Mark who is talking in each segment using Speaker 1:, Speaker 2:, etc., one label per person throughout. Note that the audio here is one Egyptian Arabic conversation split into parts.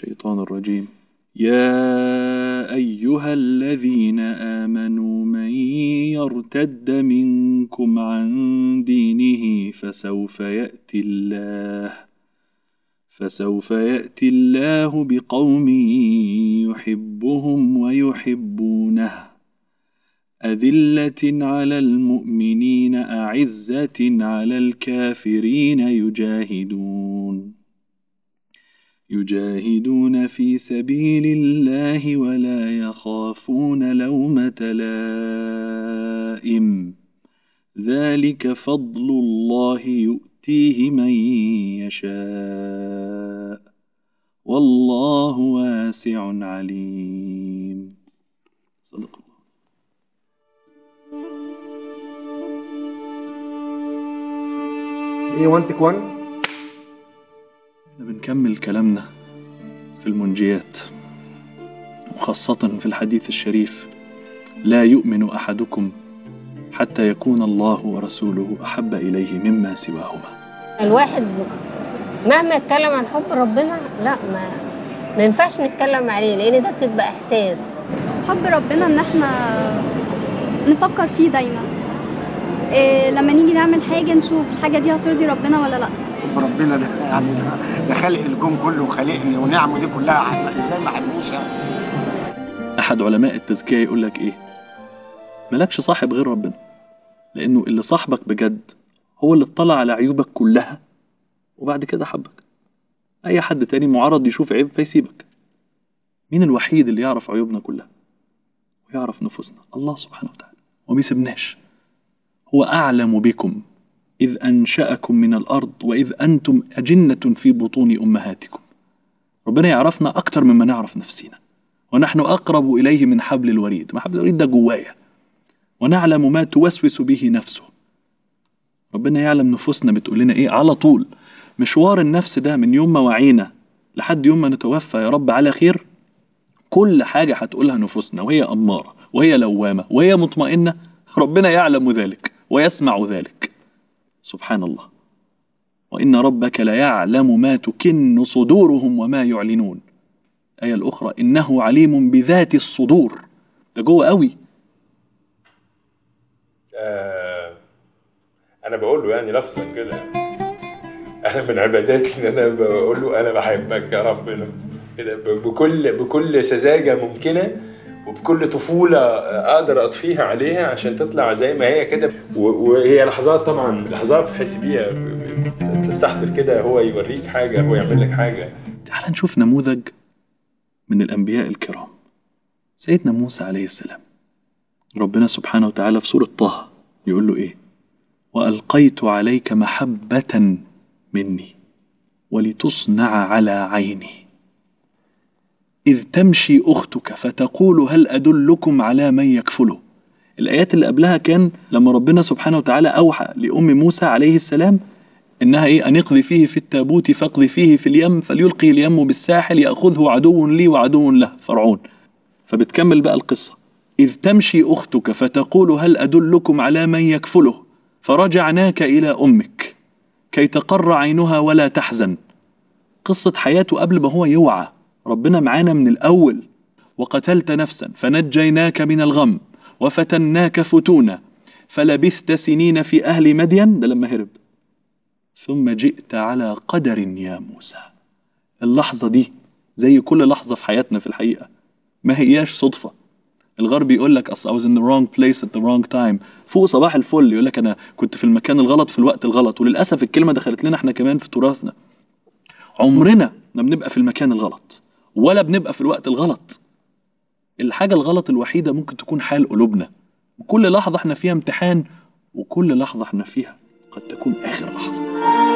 Speaker 1: الشيطان الرجيم يا أيها الذين آمنوا من يرتد منكم عن دينه فسوف يأتي الله فسوف يأتي الله بقوم يحبهم ويحبونه أذلة على المؤمنين أعزة على الكافرين يجاهدون يجاهدون في سبيل الله ولا يخافون لومة لائم ذلك فضل الله يؤتيه من يشاء والله واسع عليم صدق الله
Speaker 2: ايه 1 تك 1
Speaker 1: احنا بنكمل كلامنا في المنجيات وخاصة في الحديث الشريف لا يؤمن أحدكم حتى يكون الله ورسوله أحب إليه مما سواهما
Speaker 3: الواحد مهما اتكلم عن حب ربنا لا ما ما ينفعش نتكلم عليه لان ده بتبقى احساس
Speaker 4: حب ربنا ان احنا نفكر فيه دايما إيه لما نيجي نعمل حاجه نشوف الحاجه دي هترضي ربنا ولا لا
Speaker 2: حب ربنا ده يعني ده, ده خلق الكون كله وخلقني ونعمه دي كلها عم- ازاي ما احبوش يعني
Speaker 1: أحد علماء التزكية يقول لك إيه ملكش صاحب غير ربنا لأنه اللي صاحبك بجد هو اللي اطلع على عيوبك كلها وبعد كده حبك أي حد تاني معرض يشوف عيب فيسيبك مين الوحيد اللي يعرف عيوبنا كلها ويعرف نفوسنا الله سبحانه وتعالى وما يسيبناش هو أعلم بكم إذ أنشأكم من الأرض وإذ أنتم أجنة في بطون أمهاتكم ربنا يعرفنا أكتر مما نعرف نفسنا ونحن أقرب إليه من حبل الوريد ما حبل الوريد ده جوايا ونعلم ما توسوس به نفسه ربنا يعلم نفوسنا بتقول لنا إيه على طول مشوار النفس ده من يوم ما وعينا لحد يوم ما نتوفى يا رب على خير كل حاجة هتقولها نفوسنا وهي أمارة وهي لوامة وهي مطمئنة ربنا يعلم ذلك ويسمع ذلك سبحان الله وإن ربك ليعلم ما تكن صدورهم وما يعلنون الآية الأخرى إنه عليم بذات الصدور ده جوه قوي
Speaker 5: آه انا بقول له يعني لفظا كده انا من عباداتي ان انا بقول له انا بحبك يا ربنا كده ب- بكل بكل سذاجه ممكنه وبكل طفوله اقدر اطفيها عليها عشان تطلع زي ما هي كده و- وهي لحظات طبعا لحظات بتحس بيها ب- ب- تستحضر كده هو يوريك حاجه هو يعمل لك حاجه
Speaker 1: تعال نشوف نموذج من الأنبياء الكرام سيدنا موسى عليه السلام ربنا سبحانه وتعالى في سورة طه يقول له إيه وألقيت عليك محبة مني ولتصنع على عيني إذ تمشي أختك فتقول هل أدلكم على من يكفله الآيات اللي قبلها كان لما ربنا سبحانه وتعالى أوحى لأم موسى عليه السلام إنها إيه أن اقذي فيه في التابوت فاقذي فيه في اليم فليلقي اليم بالساحل يأخذه عدو لي وعدو له فرعون فبتكمل بقى القصة إذ تمشي أختك فتقول هل أدلكم على من يكفله فرجعناك إلى أمك كي تقر عينها ولا تحزن قصة حياته قبل ما هو يوعى ربنا معانا من الأول وقتلت نفسا فنجيناك من الغم وفتناك فتونا فلبثت سنين في أهل مدين ده لما هرب ثم جئت على قدر يا موسى اللحظة دي زي كل لحظة في حياتنا في الحقيقة ما هياش صدفة الغرب يقول لك اصل I was in the wrong place at the wrong time فوق صباح الفل يقول لك انا كنت في المكان الغلط في الوقت الغلط وللاسف الكلمه دخلت لنا احنا كمان في تراثنا عمرنا ما بنبقى في المكان الغلط ولا بنبقى في الوقت الغلط الحاجه الغلط الوحيده ممكن تكون حال قلوبنا وكل لحظه احنا فيها امتحان وكل لحظه احنا فيها قد تكون اخر لحظه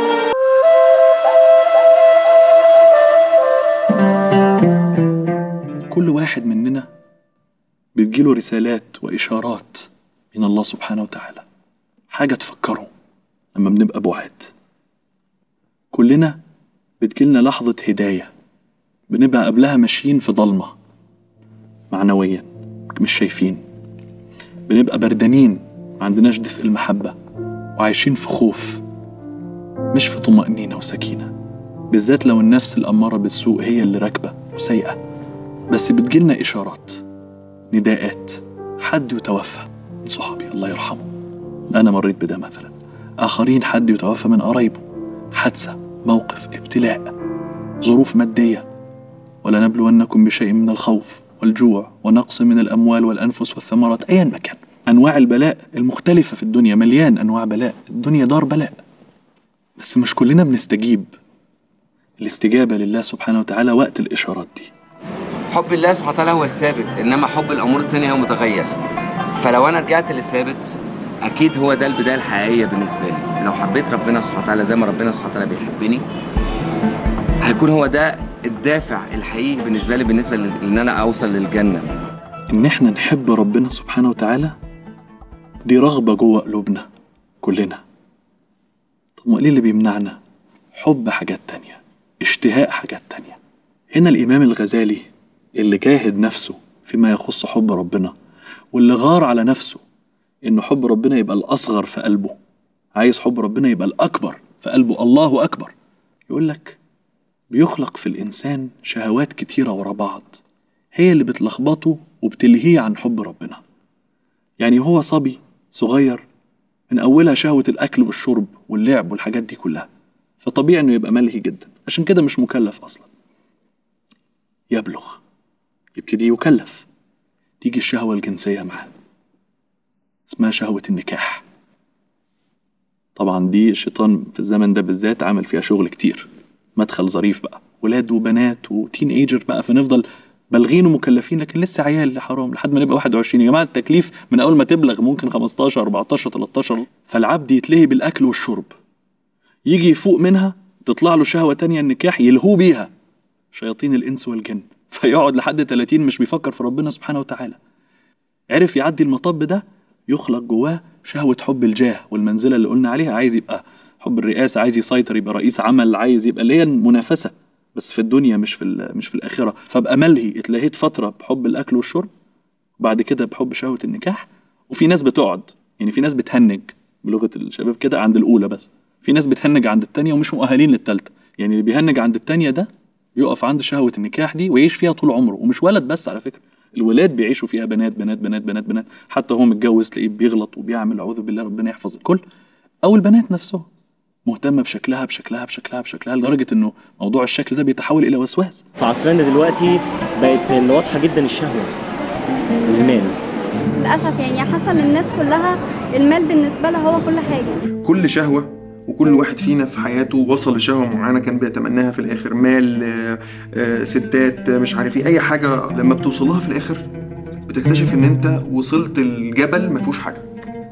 Speaker 1: كل واحد مننا بتجيله رسالات وإشارات من الله سبحانه وتعالى حاجة تفكره لما بنبقى بعاد كلنا بتجيلنا لحظة هداية بنبقى قبلها ماشيين في ضلمة معنويا مش شايفين بنبقى بردانين ما عندناش دفء المحبة وعايشين في خوف مش في طمأنينة وسكينة بالذات لو النفس الأمارة بالسوء هي اللي راكبة وسيئة بس بتجيلنا إشارات نداءات حد يتوفى من صحابي الله يرحمه أنا مريت بده مثلا آخرين حد يتوفى من قرايبه حادثة موقف ابتلاء ظروف مادية ولنبلونكم بشيء من الخوف والجوع ونقص من الأموال والأنفس والثمرات أيا ما كان أنواع البلاء المختلفة في الدنيا مليان أنواع بلاء الدنيا دار بلاء بس مش كلنا بنستجيب الاستجابة لله سبحانه وتعالى وقت الإشارات دي
Speaker 6: حب الله سبحانه وتعالى هو الثابت انما حب الامور التانية هو متغير فلو انا رجعت للثابت اكيد هو ده البدايه الحقيقيه بالنسبه لي لو حبيت ربنا سبحانه وتعالى زي ما ربنا سبحانه وتعالى بيحبني هيكون هو ده الدافع الحقيقي بالنسبه لي بالنسبه لل- ان انا اوصل للجنه
Speaker 1: إن إحنا نحب ربنا سبحانه وتعالى دي رغبة جوه قلوبنا كلنا طب ما إيه اللي بيمنعنا؟ حب حاجات تانية اشتهاء حاجات تانية هنا الإمام الغزالي اللي جاهد نفسه فيما يخص حب ربنا واللي غار على نفسه إن حب ربنا يبقى الأصغر في قلبه عايز حب ربنا يبقى الأكبر في قلبه الله أكبر يقول لك بيخلق في الإنسان شهوات كتيرة ورا بعض هي اللي بتلخبطه وبتلهيه عن حب ربنا يعني هو صبي صغير من أولها شهوة الأكل والشرب واللعب والحاجات دي كلها فطبيعي إنه يبقى ملهي جدا عشان كده مش مكلف أصلا يبلغ يبتدي يكلف تيجي الشهوة الجنسية معاه اسمها شهوة النكاح طبعا دي الشيطان في الزمن ده بالذات عمل فيها شغل كتير مدخل ظريف بقى ولاد وبنات وتين ايجر بقى فنفضل بالغين ومكلفين لكن لسه عيال حرام لحد ما نبقى 21 يا جماعه التكليف من اول ما تبلغ ممكن 15 14 13 فالعبد يتلهي بالاكل والشرب يجي يفوق منها تطلع له شهوه تانية النكاح يلهوه بيها شياطين الانس والجن فيقعد لحد 30 مش بيفكر في ربنا سبحانه وتعالى عرف يعدي المطب ده يخلق جواه شهوة حب الجاه والمنزلة اللي قلنا عليها عايز يبقى حب الرئاسة عايز يسيطر يبقى رئيس عمل عايز يبقى اللي هي المنافسة بس في الدنيا مش في ال- مش في الآخرة فابقى ملهي اتلهيت فترة بحب الأكل والشرب بعد كده بحب شهوة النكاح وفي ناس بتقعد يعني في ناس بتهنج بلغة الشباب كده عند الأولى بس في ناس بتهنج عند التانية ومش مؤهلين للتالتة يعني اللي بيهنج عند التانية ده يقف عند شهوة النكاح دي ويعيش فيها طول عمره ومش ولد بس على فكرة الولاد بيعيشوا فيها بنات بنات بنات بنات بنات حتى هو متجوز تلاقيه بيغلط وبيعمل اعوذ بالله ربنا يحفظ الكل او البنات نفسهم مهتمه بشكلها بشكلها بشكلها بشكلها لدرجه انه موضوع الشكل ده بيتحول الى وسواس
Speaker 7: في عصرنا دلوقتي بقت اللي واضحه جدا الشهوه والمال
Speaker 4: للاسف يعني حاسه ان الناس كلها المال بالنسبه لها هو كل حاجه
Speaker 8: كل شهوة وكل واحد فينا في حياته وصل لشهوة معينة كان بيتمناها في الآخر مال آه، آه، ستات آه، مش عارف ايه أي حاجة لما بتوصلها في الآخر بتكتشف إن أنت وصلت الجبل ما فيهوش حاجة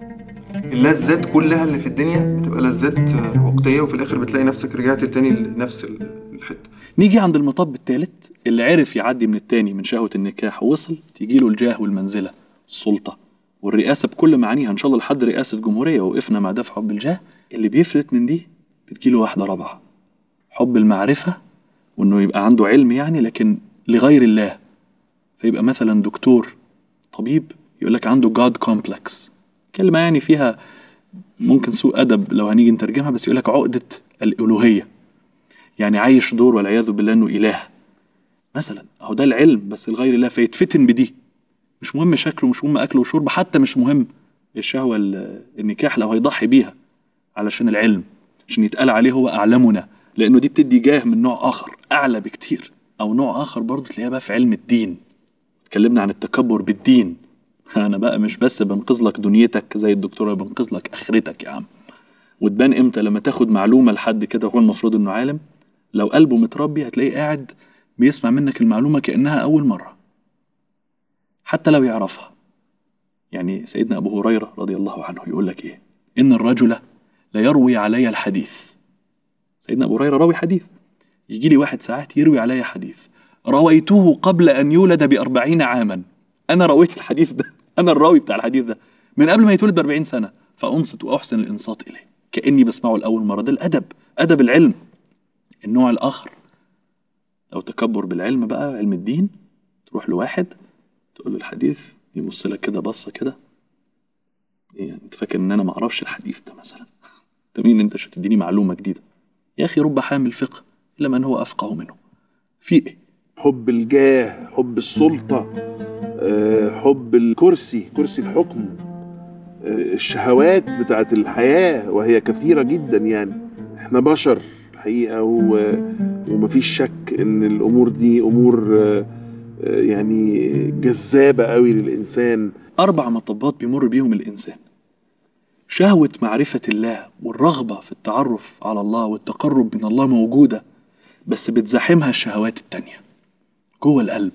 Speaker 8: اللذات كلها اللي في الدنيا بتبقى لذات آه، وقتية وفي الآخر بتلاقي نفسك رجعت تاني لنفس ال- الحتة
Speaker 1: نيجي عند المطب الثالث اللي عرف يعدي من التاني من شهوه النكاح ووصل تيجي له الجاه والمنزله السلطه والرئاسه بكل معانيها ان شاء الله لحد رئاسه جمهوريه وقفنا مع ده في حب الجاه اللي بيفلت من دي بتجيله واحده رابعه حب المعرفه وانه يبقى عنده علم يعني لكن لغير الله فيبقى مثلا دكتور طبيب يقول لك عنده جاد كومبلكس كلمه يعني فيها ممكن سوء ادب لو هنيجي نترجمها بس يقول لك عقده الالوهيه يعني عايش دور والعياذ بالله انه اله مثلا اهو ده العلم بس لغير الله فيتفتن بدي مش مهم شكله مش مهم اكله وشربه حتى مش مهم الشهوه ال- النكاح لو هيضحي بيها علشان العلم عشان يتقال عليه هو اعلمنا لانه دي بتدي جاه من نوع اخر اعلى بكتير او نوع اخر برضه تلاقيها بقى في علم الدين اتكلمنا عن التكبر بالدين انا بقى مش بس بنقذ لك دنيتك زي الدكتوره بنقذ لك اخرتك يا عم وتبان امتى لما تاخد معلومه لحد كده هو المفروض انه عالم لو قلبه متربي هتلاقيه قاعد بيسمع منك المعلومه كانها اول مره حتى لو يعرفها يعني سيدنا ابو هريره رضي الله عنه يقول لك ايه ان الرجل ليروي علي الحديث سيدنا ابو هريره راوي حديث يجي لي واحد ساعات يروي علي حديث رويته قبل ان يولد بأربعين عاما انا رويت الحديث ده انا الراوي بتاع الحديث ده من قبل ما يتولد بأربعين سنه فانصت واحسن الانصات اليه كاني بسمعه لاول مره ده الادب ادب العلم النوع الاخر لو تكبر بالعلم بقى علم الدين تروح لواحد تقول له الحديث يبص لك كده بصه كده إيه انت فاكر ان انا ما اعرفش الحديث ده مثلا انت مين انت عشان تديني معلومه جديده يا اخي رب حامل فقه الا من هو افقه منه في ايه
Speaker 9: حب الجاه حب السلطة آه، حب الكرسي كرسي الحكم آه، الشهوات بتاعت الحياة وهي كثيرة جدا يعني احنا بشر الحقيقة و... ومفيش شك ان الامور دي امور آه، آه، يعني جذابة قوي للانسان
Speaker 1: أربع مطبات بيمر بيهم الإنسان شهوة معرفة الله والرغبة في التعرف على الله والتقرب من الله موجودة بس بتزاحمها الشهوات التانية جوه القلب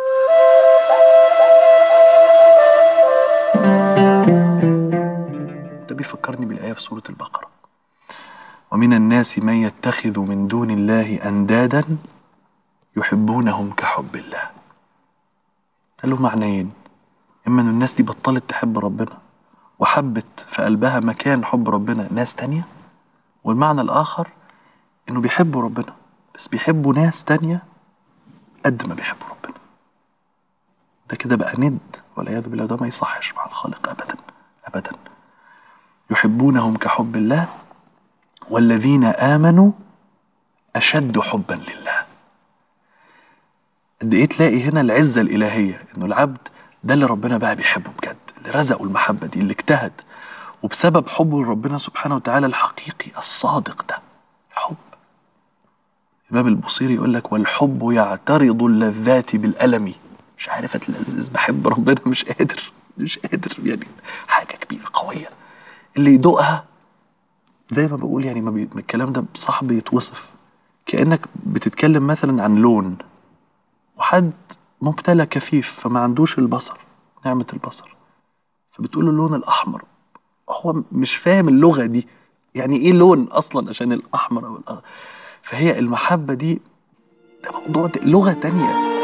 Speaker 1: ده بيفكرني بالآية في سورة البقرة ومن الناس من يتخذ من دون الله أندادا يحبونهم كحب الله ده له معنيين إما إن الناس دي بطلت تحب ربنا وحبت في قلبها مكان حب ربنا ناس تانية والمعنى الآخر إنه بيحبوا ربنا بس بيحبوا ناس تانية قد ما بيحبوا ربنا ده كده بقى ند والعياذ بالله ده ما يصحش مع الخالق أبدا أبدا يحبونهم كحب الله والذين آمنوا أشد حبا لله قد إيه تلاقي هنا العزة الإلهية إنه العبد ده اللي ربنا بقى بيحبه بجد اللي رزقه المحبة دي اللي اجتهد وبسبب حبه لربنا سبحانه وتعالى الحقيقي الصادق ده الحب الإمام البصيري يقول لك والحب يعترض اللذات بالألم مش عارف اتلذذ بحب ربنا مش قادر مش قادر يعني حاجة كبيرة قوية اللي يدوقها زي ما بقول يعني ما بي... الكلام ده صعب يتوصف كأنك بتتكلم مثلا عن لون وحد مبتلى كفيف فما عندوش البصر نعمة البصر فبتقول له اللون الأحمر هو مش فاهم اللغة دي يعني إيه لون أصلا عشان الأحمر أو الأ... فهي المحبة دي ده موضوع ده لغة تانية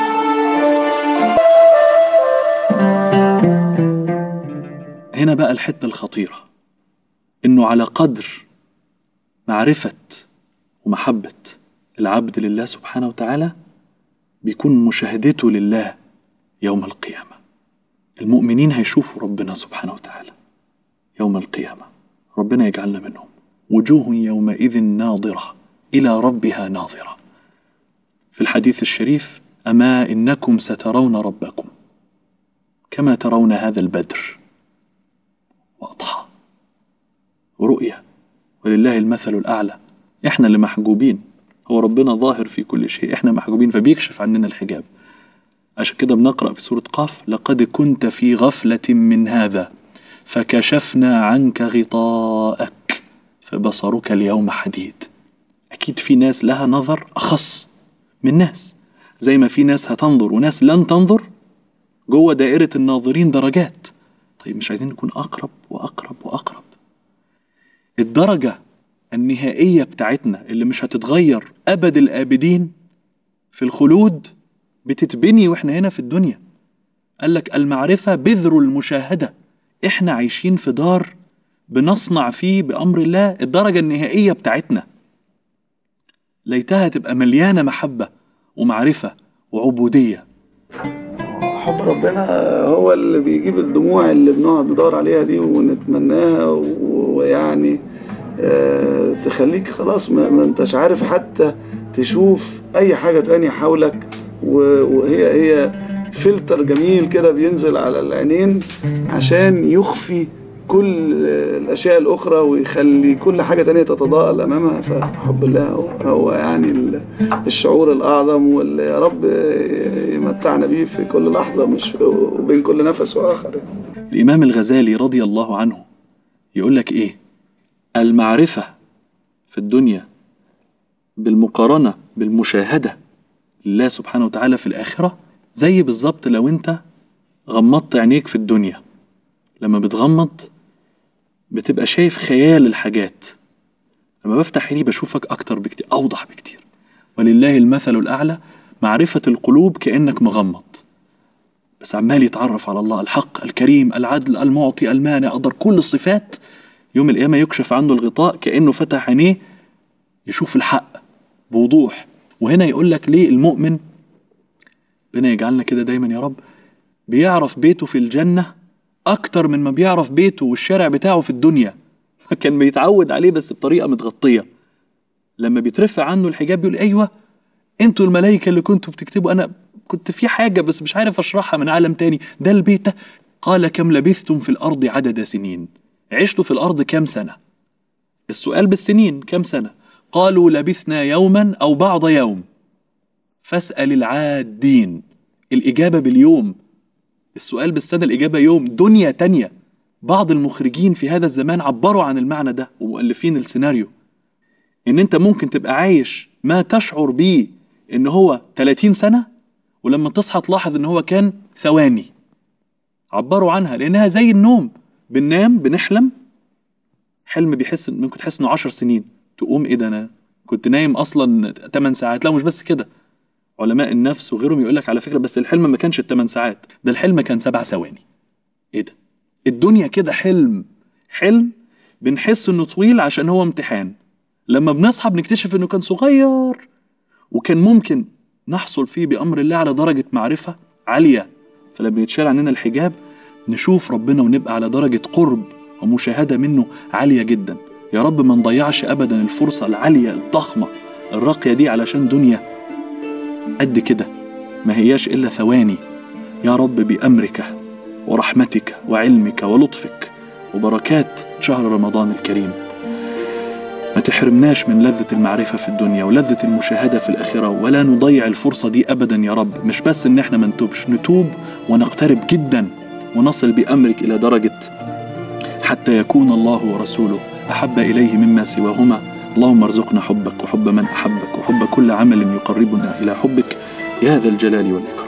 Speaker 1: هنا بقى الحتة الخطيرة إنه على قدر معرفة ومحبة العبد لله سبحانه وتعالى بيكون مشاهدته لله يوم القيامة المؤمنين هيشوفوا ربنا سبحانه وتعالى يوم القيامة ربنا يجعلنا منهم وجوه يومئذ ناظرة إلى ربها ناظرة في الحديث الشريف أما إنكم سترون ربكم كما ترون هذا البدر واضحة ورؤية ولله المثل الأعلى إحنا اللي محجوبين هو ربنا ظاهر في كل شيء إحنا محجوبين فبيكشف عننا الحجاب عشان كده بنقرأ في سورة قاف لقد كنت في غفلة من هذا فكشفنا عنك غطاءك فبصرك اليوم حديد أكيد في ناس لها نظر أخص من ناس زي ما في ناس هتنظر وناس لن تنظر جوه دائرة الناظرين درجات طيب مش عايزين نكون أقرب وأقرب وأقرب الدرجة النهائية بتاعتنا اللي مش هتتغير أبد الآبدين في الخلود بتتبني وإحنا هنا في الدنيا قال لك المعرفة بذر المشاهدة إحنا عايشين في دار بنصنع فيه بأمر الله الدرجة النهائية بتاعتنا ليتها تبقى مليانة محبة ومعرفة وعبودية
Speaker 10: حب ربنا هو اللي بيجيب الدموع اللي بنقعد ندور عليها دي ونتمناها و- ويعني آه، تخليك خلاص ما, ما انتش عارف حتى تشوف اي حاجة تانية حولك و- وهي هي فلتر جميل كده بينزل على العينين عشان يخفي كل الاشياء الاخرى ويخلي كل حاجة تانية تتضاءل امامها فحب الله هو, هو يعني ال- الشعور الاعظم واللي يا رب يمتعنا بيه في كل لحظة مش وبين كل نفس واخر يعني.
Speaker 1: الإمام الغزالي رضي الله عنه يقول لك إيه المعرفة في الدنيا بالمقارنة بالمشاهدة لله سبحانه وتعالى في الآخرة زي بالظبط لو أنت غمضت عينيك في الدنيا لما بتغمض بتبقى شايف خيال الحاجات لما بفتح عيني بشوفك أكتر بكتير أوضح بكتير ولله المثل الأعلى معرفة القلوب كأنك مغمض بس عمال يتعرف على الله الحق الكريم العدل المعطي المانع قدر كل الصفات يوم القيامة يكشف عنه الغطاء كأنه فتح عينيه يشوف الحق بوضوح وهنا يقول لك ليه المؤمن ربنا يجعلنا كده دايما يا رب بيعرف بيته في الجنة أكتر من ما بيعرف بيته والشارع بتاعه في الدنيا كان بيتعود عليه بس بطريقة متغطية لما بيترفع عنه الحجاب بيقول أيوة انتوا الملائكة اللي كنتوا بتكتبوا أنا كنت في حاجة بس مش عارف أشرحها من عالم تاني ده البيت ده قال كم لبثتم في الأرض عدد سنين عشتوا في الأرض كم سنة السؤال بالسنين كم سنة قالوا لبثنا يوما أو بعض يوم فاسأل العادين الإجابة باليوم السؤال بالسنة الإجابة يوم دنيا تانية بعض المخرجين في هذا الزمان عبروا عن المعنى ده ومؤلفين السيناريو إن أنت ممكن تبقى عايش ما تشعر بيه إن هو 30 سنة ولما تصحى تلاحظ إن هو كان ثواني عبروا عنها لأنها زي النوم بننام بنحلم حلم بيحس ممكن تحس إنه 10 سنين تقوم إيه ده أنا كنت نايم أصلا 8 ساعات لا مش بس كده علماء النفس وغيرهم يقول لك على فكره بس الحلم ما كانش الثمان ساعات ده الحلم كان سبع ثواني ايه ده الدنيا كده حلم حلم بنحس انه طويل عشان هو امتحان لما بنصحى بنكتشف انه كان صغير وكان ممكن نحصل فيه بامر الله على درجه معرفه عاليه فلما يتشال عننا الحجاب نشوف ربنا ونبقى على درجه قرب ومشاهده منه عاليه جدا يا رب ما نضيعش ابدا الفرصه العاليه الضخمه الراقيه دي علشان دنيا قد كده ما هياش إلا ثواني يا رب بأمرك ورحمتك وعلمك ولطفك وبركات شهر رمضان الكريم ما تحرمناش من لذة المعرفة في الدنيا ولذة المشاهدة في الآخرة ولا نضيع الفرصة دي أبدا يا رب مش بس إن احنا ما نتوبش نتوب ونقترب جدا ونصل بأمرك إلى درجة حتى يكون الله ورسوله أحب إليه مما سواهما اللهم ارزقنا حبك وحب من أحبك وحب كل عمل يقربنا إلى حبك يا ذا الجلال والإكرام